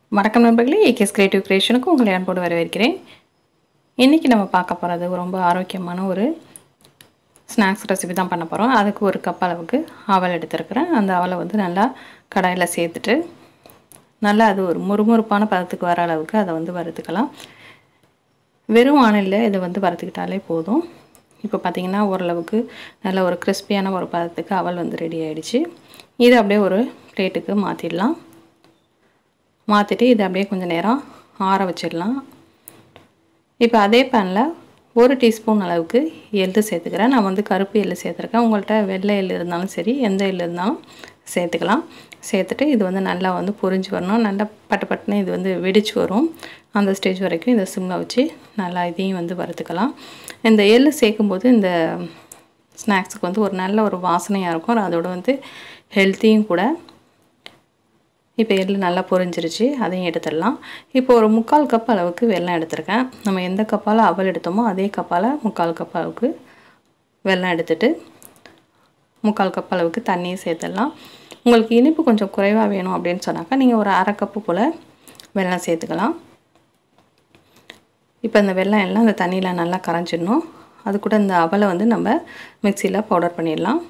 வணக்கம் நண்பர்களே AKS creative கிரியேஷனுக்கு உங்களை அன்போடு வரவேற்கிறேன் இன்றைக்கி நம்ம பார்க்க போகிறது ரொம்ப ஆரோக்கியமான ஒரு ஸ்நாக்ஸ் ரெசிபி தான் பண்ண போகிறோம் அதுக்கு ஒரு கப் அளவுக்கு அவல் எடுத்துருக்கிறேன் அந்த அவலை வந்து நல்லா கடாயில் சேர்த்துட்டு நல்லா அது ஒரு முறுமுறுப்பான பதத்துக்கு வர அளவுக்கு அதை வந்து வறுத்துக்கலாம் வெறும் வானலில் இதை வந்து வறுத்துக்கிட்டாலே போதும் இப்போ பார்த்திங்கன்னா ஓரளவுக்கு நல்ல ஒரு கிறிஸ்பியான ஒரு பதத்துக்கு அவல் வந்து ரெடி ஆகிடுச்சு இதை அப்படியே ஒரு பிளேட்டுக்கு மாற்றிடலாம் மாற்றிட்டு இதை அப்படியே கொஞ்சம் நேரம் ஆற வச்சிடலாம் இப்போ அதே பேனில் ஒரு டீஸ்பூன் அளவுக்கு எள்ளு சேர்த்துக்கிறேன் நான் வந்து கருப்பு எள்ளு சேர்த்துருக்கேன் உங்கள்கிட்ட வெள்ளை எள்ளு இருந்தாலும் சரி எந்த எள்ளு இருந்தாலும் சேர்த்துக்கலாம் சேர்த்துட்டு இது வந்து நல்லா வந்து பொரிஞ்சு வரணும் நல்லா பட்டு பட்டுன்னு இது வந்து வெடிச்சு வரும் அந்த ஸ்டேஜ் வரைக்கும் இதை சிம்மில் வச்சு நல்லா இதையும் வந்து வறுத்துக்கலாம் இந்த எள்ளு சேர்க்கும்போது இந்த ஸ்நாக்ஸுக்கு வந்து ஒரு நல்ல ஒரு வாசனையாக இருக்கும் அதோட வந்து ஹெல்த்தியும் கூட இப்போ எள்ளு நல்லா பொரிஞ்சிருச்சு அதையும் எடுத்துடலாம் இப்போ ஒரு முக்கால் கப் அளவுக்கு வெல்லம் எடுத்திருக்கேன் நம்ம எந்த கப்பால் அவல் எடுத்தோமோ அதே கப்பால் முக்கால் கப் அளவுக்கு வெல்லம் எடுத்துட்டு முக்கால் கப் அளவுக்கு தண்ணியும் சேர்த்துடலாம் உங்களுக்கு இனிப்பு கொஞ்சம் குறைவாக வேணும் அப்படின்னு சொன்னாக்கா நீங்கள் ஒரு அரை கப்பு போல் வெல்லம் சேர்த்துக்கலாம் இப்போ இந்த வெல்லம் எல்லாம் இந்த தண்ணியில் நல்லா கரைஞ்சிடணும் அது கூட இந்த அவலை வந்து நம்ம மிக்சியில் பவுடர் பண்ணிடலாம்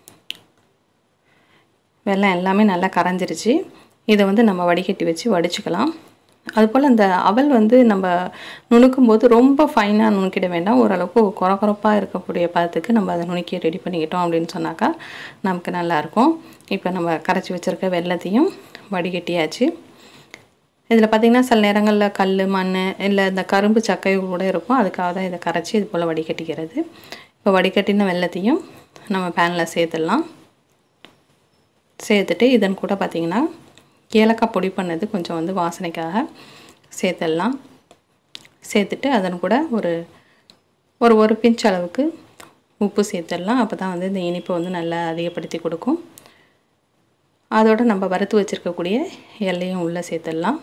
வெல்லம் எல்லாமே நல்லா கரைஞ்சிருச்சு இதை வந்து நம்ம வடிகட்டி வச்சு வடிச்சுக்கலாம் அதுபோல் இந்த அவல் வந்து நம்ம நுணுக்கும் போது ரொம்ப ஃபைனாக நுணுக்கிட வேண்டாம் ஓரளவுக்கு குறக்குறப்பாக இருக்கக்கூடிய பதத்துக்கு நம்ம அதை நுணுக்கி ரெடி பண்ணிக்கிட்டோம் அப்படின்னு சொன்னாக்கா நமக்கு நல்லாயிருக்கும் இப்போ நம்ம கரைச்சி வச்சுருக்க வெள்ளத்தையும் வடிகட்டியாச்சு இதில் பார்த்திங்கன்னா சில நேரங்களில் கல் மண் இல்லை இந்த கரும்பு சக்கை கூட இருக்கும் அதுக்காக தான் இதை கரைச்சி இது போல் வடிகட்டிக்கிறது இப்போ வடிகட்டின வெள்ளத்தையும் நம்ம பேனில் சேர்த்துடலாம் சேர்த்துட்டு இதன் கூட பார்த்திங்கன்னா ஏலக்காய் பொடி பண்ணது கொஞ்சம் வந்து வாசனைக்காக சேர்த்துடலாம் சேர்த்துட்டு அதன் கூட ஒரு ஒரு ஒரு பிஞ்ச் அளவுக்கு உப்பு சேர்த்துடலாம் அப்போ தான் வந்து இந்த இனிப்பை வந்து நல்லா அதிகப்படுத்தி கொடுக்கும் அதோடு நம்ம வறுத்து வச்சுருக்கக்கூடிய எல்லையும் உள்ளே சேர்த்துடலாம்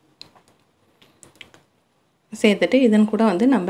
சேர்த்துட்டு இதன் கூட வந்து நம்ம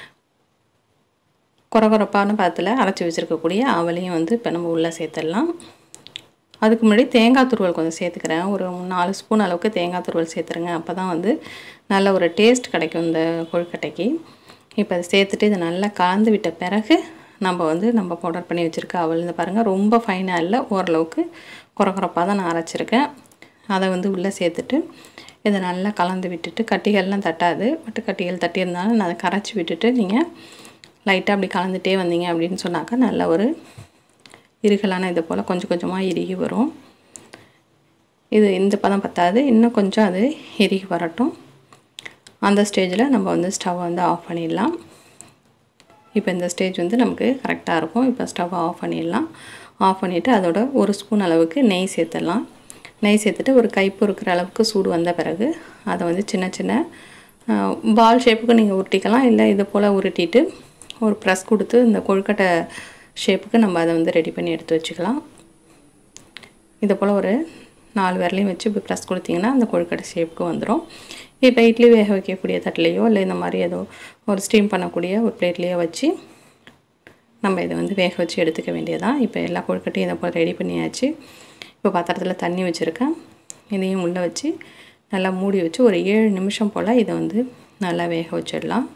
குறகுறப்பான பாத்தில் அரைச்சி வச்சுருக்கக்கூடிய அவளையும் வந்து இப்போ நம்ம உள்ளே சேர்த்துடலாம் அதுக்கு முன்னாடி தேங்காய் துருவல் கொஞ்சம் சேர்த்துக்கிறேன் ஒரு நாலு ஸ்பூன் அளவுக்கு தேங்காய் துருவல் சேர்த்துருங்க அப்போ தான் வந்து நல்ல ஒரு டேஸ்ட் கிடைக்கும் இந்த கொழுக்கட்டைக்கு இப்போ அதை சேர்த்துட்டு இதை நல்லா கலந்து விட்ட பிறகு நம்ம வந்து நம்ம பவுடர் பண்ணி வச்சுருக்க அவள் இந்த பாருங்கள் ரொம்ப ஃபைனாக இல்லை ஓரளவுக்கு குறக்குறப்பாக தான் நான் அரைச்சிருக்கேன் அதை வந்து உள்ளே சேர்த்துட்டு இதை நல்லா கலந்து விட்டுட்டு கட்டிகள்லாம் தட்டாது பட்டு கட்டிகள் தட்டியிருந்தாலும் நான் அதை கரைச்சி விட்டுட்டு நீங்கள் லைட்டாக அப்படி கலந்துகிட்டே வந்தீங்க அப்படின்னு சொன்னாக்கா நல்ல ஒரு இருகலான இது போல் கொஞ்சம் கொஞ்சமாக இறுகி வரும் இது இந்த பதம் பத்தாது இன்னும் கொஞ்சம் அது இறுகி வரட்டும் அந்த ஸ்டேஜில் நம்ம வந்து ஸ்டவ் வந்து ஆஃப் பண்ணிடலாம் இப்போ இந்த ஸ்டேஜ் வந்து நமக்கு கரெக்டாக இருக்கும் இப்போ ஸ்டவ் ஆஃப் பண்ணிடலாம் ஆஃப் பண்ணிவிட்டு அதோட ஒரு ஸ்பூன் அளவுக்கு நெய் சேர்த்துடலாம் நெய் சேர்த்துட்டு ஒரு கைப்பு இருக்கிற அளவுக்கு சூடு வந்த பிறகு அதை வந்து சின்ன சின்ன பால் ஷேப்புக்கு நீங்கள் உருட்டிக்கலாம் இல்லை இது போல் உருட்டிட்டு ஒரு ப்ரெஸ் கொடுத்து இந்த கொழுக்கட்டை ஷேப்புக்கு நம்ம அதை வந்து ரெடி பண்ணி எடுத்து வச்சுக்கலாம் இதை போல் ஒரு நாலு விரலையும் வச்சு இப்போ ப்ரெஸ் கொடுத்திங்கன்னா அந்த கொழுக்கட்டை ஷேப்புக்கு வந்துடும் இப்போ இட்லி வேக வைக்கக்கூடிய தட்டிலையோ இல்லை இந்த மாதிரி ஏதோ ஒரு ஸ்டீம் பண்ணக்கூடிய ஒரு பிளேட்லேயோ வச்சு நம்ம இதை வந்து வேக வச்சு எடுத்துக்க வேண்டியதான் இப்போ எல்லா கொழுக்கட்டையும் இதை போல் ரெடி பண்ணியாச்சு இப்போ பாத்திரத்தில் தண்ணி வச்சுருக்கேன் இதையும் உள்ளே வச்சு நல்லா மூடி வச்சு ஒரு ஏழு நிமிஷம் போல் இதை வந்து நல்லா வேக வச்சிடலாம்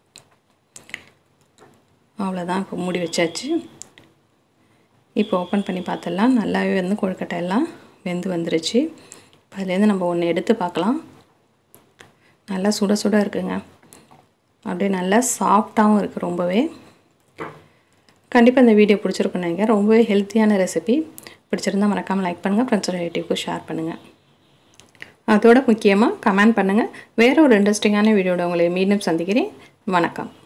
அவ்வளோதான் இப்போ மூடி வச்சாச்சு இப்போ ஓப்பன் பண்ணி பார்த்துடலாம் நல்லாவே வந்து கொழுக்கட்டை எல்லாம் வெந்து வந்துருச்சு அதுலேருந்து நம்ம ஒன்று எடுத்து பார்க்கலாம் நல்லா சுட சுட இருக்குங்க அப்படியே நல்லா சாஃப்டாகவும் இருக்குது ரொம்பவே கண்டிப்பாக இந்த வீடியோ பிடிச்சிருக்குன்னு நினைக்கிறேன் ரொம்பவே ஹெல்த்தியான ரெசிபி பிடிச்சிருந்தா மறக்காமல் லைக் பண்ணுங்கள் ஃப்ரெண்ட்ஸ் ரிலேட்டிவ்க்கு ஷேர் பண்ணுங்கள் அதோட முக்கியமாக கமெண்ட் பண்ணுங்கள் வேறு ஒரு இன்ட்ரெஸ்டிங்கான வீடியோட உங்களை மீண்டும் சந்திக்கிறேன் வணக்கம்